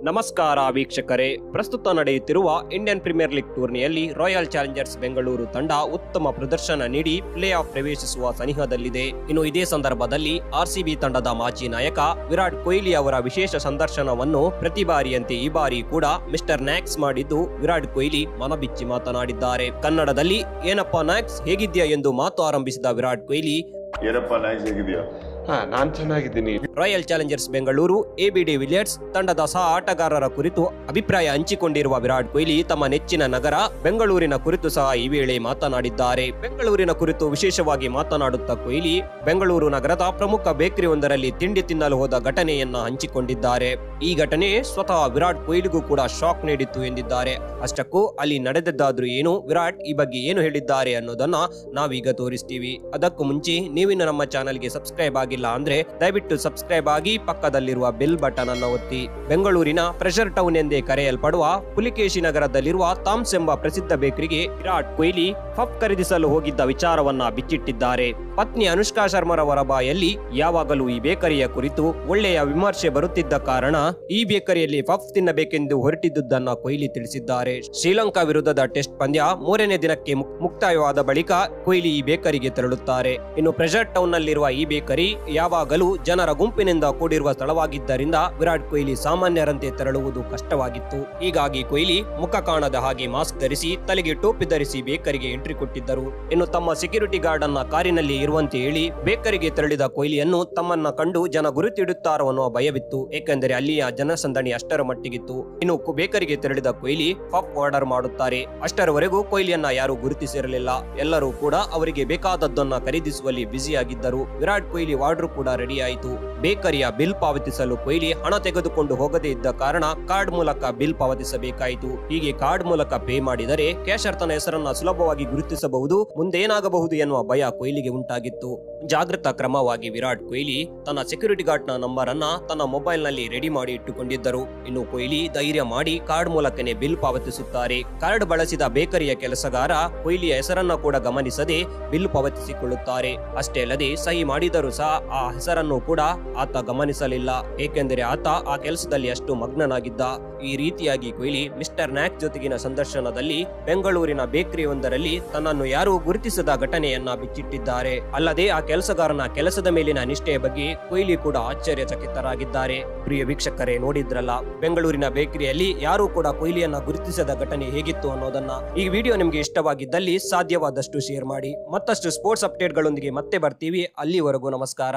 ನಮಸ್ಕಾರ ವೀಕ್ಷಕರೇ ಪ್ರಸ್ತುತ ನಡೆಯುತ್ತಿರುವ ಇಂಡಿಯನ್ ಪ್ರೀಮಿಯರ್ ಲೀಗ್ ಟೂರ್ನಿಯಲ್ಲಿ ರಾಯಲ್ ಚಾಲೆಂಜರ್ಸ್ ಬೆಂಗಳೂರು ತಂಡ ಉತ್ತಮ ಪ್ರದರ್ಶನ ನೀಡಿ ಪ್ಲೇ ಆಫ್ ಪ್ರವೇಶಿಸುವ ಸನಿಹದಲ್ಲಿದೆ ಇನ್ನು ಇದೇ ಸಂದರ್ಭದಲ್ಲಿ ಆರ್ಸಿಬಿ ತಂಡದ ಮಾಜಿ ನಾಯಕ ವಿರಾಟ್ ಕೊಹ್ಲಿ ಅವರ ವಿಶೇಷ ಸಂದರ್ಶನವನ್ನು ಪ್ರತಿ ಬಾರಿಯಂತೆ ಈ ಬಾರಿ ಕೂಡ ಮಿಸ್ಟರ್ ನ್ಯಾಕ್ಸ್ ಮಾಡಿದ್ದು ವಿರಾಟ್ ಕೊಹ್ಲಿ ಮನಬಿಚ್ಚಿ ಮಾತನಾಡಿದ್ದಾರೆ ಕನ್ನಡದಲ್ಲಿ ಏನಪ್ಪಾ ನ್ಯಾಕ್ಸ್ ಹೇಗಿದ್ಯಾ ಎಂದು ಮಾತು ಆರಂಭಿಸಿದ ವಿರಾಟ್ ಕೊಹ್ಲಿ ಏನಪ್ಪ ನಾಯ್ಸ್ ಹೇಗಿದ್ಯಾ ಹಾ ನಾನ್ ಚೆನ್ನಾಗಿದ್ದೀನಿ Royal Challengers Bengaluru ABD Villiers ತಂಡದ ಸಹ ಆಟಗಾರರ ಕುರಿತು ಅಭಿಪ್ರಾಯ ಹಂಚಿಕೊಂಡಿರುವ ವಿರಾಟ್ ಕೊಹ್ಲಿ ತಮ್ಮ ನೆಚ್ಚಿನ ನಗರ ಬೆಂಗಳೂರಿನ ಕುರಿತು ಸಹ ಈ ವೇಳೆ ಮಾತನಾಡಿದ್ದಾರೆ ಬೆಂಗಳೂರಿನ ಕುರಿತು ವಿಶೇಷವಾಗಿ ಮಾತನಾಡುತ್ತಾ ಕೊಹ್ಲಿ ಬೆಂಗಳೂರು ನಗರದ ಪ್ರಮುಖ ಬೇಕರಿ ಒಂದರಲ್ಲಿ ತಿಂಡಿ ತಿನ್ನಲು ಹೋದ ಘಟನೆಯನ್ನ ಹಂಚಿಕೊಂಡಿದ್ದಾರೆ ಈ ಘಟನೆ ಸ್ವತಃ ವಿರಾಟ್ ಕೊಹ್ಲಿಗೂ ಕೂಡ ಶಾಕ್ ನೀಡಿತ್ತು ಎಂದಿದ್ದಾರೆ ಅಷ್ಟಕ್ಕೂ ಅಲ್ಲಿ ನಡೆದದ್ದಾದ್ರೂ ಏನು ವಿರಾಟ್ ಈ ಬಗ್ಗೆ ಏನು ಹೇಳಿದ್ದಾರೆ ಅನ್ನೋದನ್ನ ನಾವೀಗ ತೋರಿಸ್ತೀವಿ ಅದಕ್ಕೂ ಮುಂಚೆ ನೀವಿನ್ನು ನಮ್ಮ ಚಾನೆಲ್ಗೆ ಸಬ್ಸ್ಕ್ರೈಬ್ ಆಗಿಲ್ಲ ಅಂದ್ರೆ ದಯವಿಟ್ಟು ಸಬ್ಸ್ಕ್ರೈಬ್ ಆಗಿ ಪಕ್ಕದಲ್ಲಿರುವ ಬೆಲ್ ಬಟನ್ ಅನ್ನು ಒತ್ತಿ ಬೆಂಗಳೂರಿನ ಪ್ರೆಷರ್ ಟೌನ್ ಎಂದೇ ಕರೆಯಲ್ಪಡುವ ಪುಲಿಕೇಶಿ ನಗರದಲ್ಲಿರುವ ಥಾಮ್ಸ್ ಎಂಬ ಪ್ರಸಿದ್ಧ ಬೇಕರಿಗೆ ವಿರಾಟ್ ಕೊಹ್ಲಿ ಪಫ್ ಖರೀದಿಸಲು ಹೋಗಿದ್ದ ವಿಚಾರವನ್ನ ಬಿಚ್ಚಿಟ್ಟಿದ್ದಾರೆ ಪತ್ನಿ ಅನುಷ್ಕಾ ಶರ್ಮರವರ ಬಾಯಲ್ಲಿ ಯಾವಾಗಲೂ ಈ ಬೇಕರಿಯ ಕುರಿತು ಒಳ್ಳೆಯ ವಿಮರ್ಶೆ ಬರುತ್ತಿದ್ದ ಕಾರಣ ಈ ಬೇಕರಿಯಲ್ಲಿ ಪಫ್ ತಿನ್ನಬೇಕೆಂದು ಹೊರಟಿದ್ದುದನ್ನ ಕೊಹ್ಲಿ ತಿಳಿಸಿದ್ದಾರೆ ಶ್ರೀಲಂಕಾ ವಿರುದ್ಧದ ಟೆಸ್ಟ್ ಪಂದ್ಯ ಮೂರನೇ ದಿನಕ್ಕೆ ಮುಕ್- ಮುಕ್ತಾಯವಾದ ಬಳಿಕ ಕೊಹ್ಲಿ ಈ ಬೇಕರಿಗೆ ತೆರಳುತ್ತಾರೆ ಇನ್ನು ಪ್ರೆಷರ್ ಟೌನ್ ನಲ್ಲಿರುವ ಈ ಬೇಕರಿ ಯಾವಾಗಲೂ ಜನರ ಗುಂಪಿನಿಂದ ಕೂಡಿರುವ ಸ್ಥಳವಾಗಿದ್ದರಿಂದ ವಿರಾಟ್ ಕೊಹ್ಲಿ ಸಾಮಾನ್ಯರಂತೆ ತೆರಳುವುದು ಕಷ್ಟವಾಗಿತ್ತು ಹೀಗಾಗಿ ಕೊಹ್ಲಿ ಮುಖ ಕಾಣದ ಹಾಗೆ ಮಾಸ್ಕ್ ಧರಿಸಿ ತಲೆಗೆ ಟೋಪಿ ಧರಿಸಿ ಬೇಕರಿಗೆ ಎಂಟ್ರಿ ಕೊಟ್ಟಿದ್ದರು ಇನ್ನು ತಮ್ಮ ಸೆಕ್ಯೂರಿಟಿ ಗಾರ್ಡ್ ಅನ್ನ ಕಾರಿನಲ್ಲಿ ಇರುವಂತೆ ಹೇಳಿ ಬೇಕರಿಗೆ ತೆರಳಿದ ಕೊಹ್ಲಿಯನ್ನು ತಮ್ಮನ್ನ ಕಂಡು ಜನ ಗುರುತಿಡುತ್ತಾರೋ ಅನ್ನುವ ಭಯವಿತ್ತು ಏಕೆಂದರೆ ಅಲ್ಲಿಯ ಜನಸಂದಣಿ ಅಷ್ಟರ ಮಟ್ಟಿಗಿತ್ತು ಇನ್ನು ಕು- ಬೇಕರಿಗೆ ತೆರಳಿದ ಕೊಹ್ಲಿ ಪಫ್ ಆರ್ಡರ್ ಮಾಡುತ್ತಾರೆ ಅಷ್ಟರವರೆಗೂ ಕೊಹ್ಲಿಯನ್ನ ಯಾರು ಗುರುತಿಸಿರಲಿಲ್ಲ ಎಲ್ಲರೂ ಕೂಡ ಅವರಿಗೆ ಬೇಕಾದದ್ದನ್ನ ಖರೀದಿಸುವಲ್ಲಿ ಬ್ಯುಸಿಯಾಗಿದ್ದರು ವಿರಾಟ್ ಕೊಹ್ಲಿ ಆರ್ಡರ್ ಕೂಡ ರೆಡಿ ಆಯಿತು ಬೇಕರಿಯ ಬಿಲ್ ಪಾವತಿಸಲು ಕೊಹ್ಲಿ ಹಣ ತೆಗೆದುಕೊಂಡು ಹೋಗದೇ ಇದ್ದ ಕಾರಣ ಕಾರ್ಡ್ ಮೂಲಕ ಬಿಲ್ ಪಾವತಿಸಬೇಕಾಯಿತು ಹೀಗೆ ಕಾರ್ಡ್ ಮೂಲಕ ಪೇ ಮಾಡಿದರೆ ಕ್ಯಾಶರ್ ತನ್ನ ಹೆಸರನ್ನ ಸುಲಭವಾಗಿ ಗುರುತಿಸಬಹುದು ಮುಂದೇನಾಗಬಹುದು ಎನ್ನುವ ಭಯ ಕೊಹ್ಲಿಗೆ ಉಂಟಾಗಿತ್ತು ಜಾಗೃತ ಕ್ರಮವಾಗಿ ವಿರಾಟ್ ಕೊಹ್ಲಿ ತನ್ನ ಸೆಕ್ಯೂರಿಟಿ ಗಾರ್ಡ್ ನ ನಂಬರ್ ಅನ್ನ ತನ್ನ ಮೊಬೈಲ್ ನಲ್ಲಿ ರೆಡಿ ಮಾಡಿ ಇಟ್ಟುಕೊಂಡಿದ್ದರು ಇನ್ನು ಕೊಹ್ಲಿ ಧೈರ್ಯ ಮಾಡಿ ಕಾರ್ಡ್ ಮೂಲಕನೇ ಬಿಲ್ ಪಾವತಿಸುತ್ತಾರೆ ಕಾರ್ಡ್ ಬಳಸಿದ ಬೇಕರಿಯ ಕೆಲಸಗಾರ ಕೊಹ್ಲಿಯ ಹೆಸರನ್ನ ಕೂಡ ಗಮನಿಸದೆ ಬಿಲ್ ಪಾವತಿಸಿಕೊಳ್ಳುತ್ತಾರೆ ಅಷ್ಟೇ ಅಲ್ಲದೆ ಸಹಿ ಮಾಡಿದರೂ ಸಹ ಆ ಹೆಸರನ್ನು ಕೂಡ ಆತ ಗಮನಿಸಲಿಲ್ಲ ಏಕೆಂದರೆ ಆತ ಆ ಕೆಲಸದಲ್ಲಿ ಅಷ್ಟು ಮಗ್ನನಾಗಿದ್ದ ಈ ರೀತಿಯಾಗಿ ಕೊಹ್ಲಿ ಮಿಸ್ಟರ್ ನ್ಯಾಕ್ ಜೊತೆಗಿನ ಸಂದರ್ಶನದಲ್ಲಿ ಬೆಂಗಳೂರಿನ ಬೇಕರಿ ಒಂದರಲ್ಲಿ ತನ್ನನ್ನು ಯಾರೂ ಗುರುತಿಸದ ಘಟನೆಯನ್ನ ಬಿಚ್ಚಿಟ್ಟಿದ್ದಾರೆ ಅಲ್ಲದೆ ಆ ಕೆಲಸಗಾರನ ಕೆಲಸದ ಮೇಲಿನ ನಿಷ್ಠೆಯ ಬಗ್ಗೆ ಕೊಹ್ಲಿ ಕೂಡ ಆಶ್ಚರ್ಯಚಕಿತರಾಗಿದ್ದಾರೆ ಪ್ರಿಯ ವೀಕ್ಷಕರೇ ನೋಡಿದ್ರಲ್ಲ ಬೆಂಗಳೂರಿನ ಬೇಕರಿಯಲ್ಲಿ ಯಾರೂ ಕೂಡ ಕೊಹ್ಲಿಯನ್ನ ಗುರುತಿಸದ ಘಟನೆ ಹೇಗಿತ್ತು ಅನ್ನೋದನ್ನ ಈ ವಿಡಿಯೋ ನಿಮಗೆ ಇಷ್ಟವಾಗಿದ್ದಲ್ಲಿ ಸಾಧ್ಯವಾದಷ್ಟು ಶೇರ್ ಮಾಡಿ ಮತ್ತಷ್ಟು ಸ್ಪೋರ್ಟ್ಸ್ ಅಪ್ಡೇಟ್ಗಳೊಂದಿಗೆ ಮತ್ತೆ ಬರ್ತೀವಿ ಅಲ್ಲಿವರೆಗೂ ನಮಸ್ಕಾರ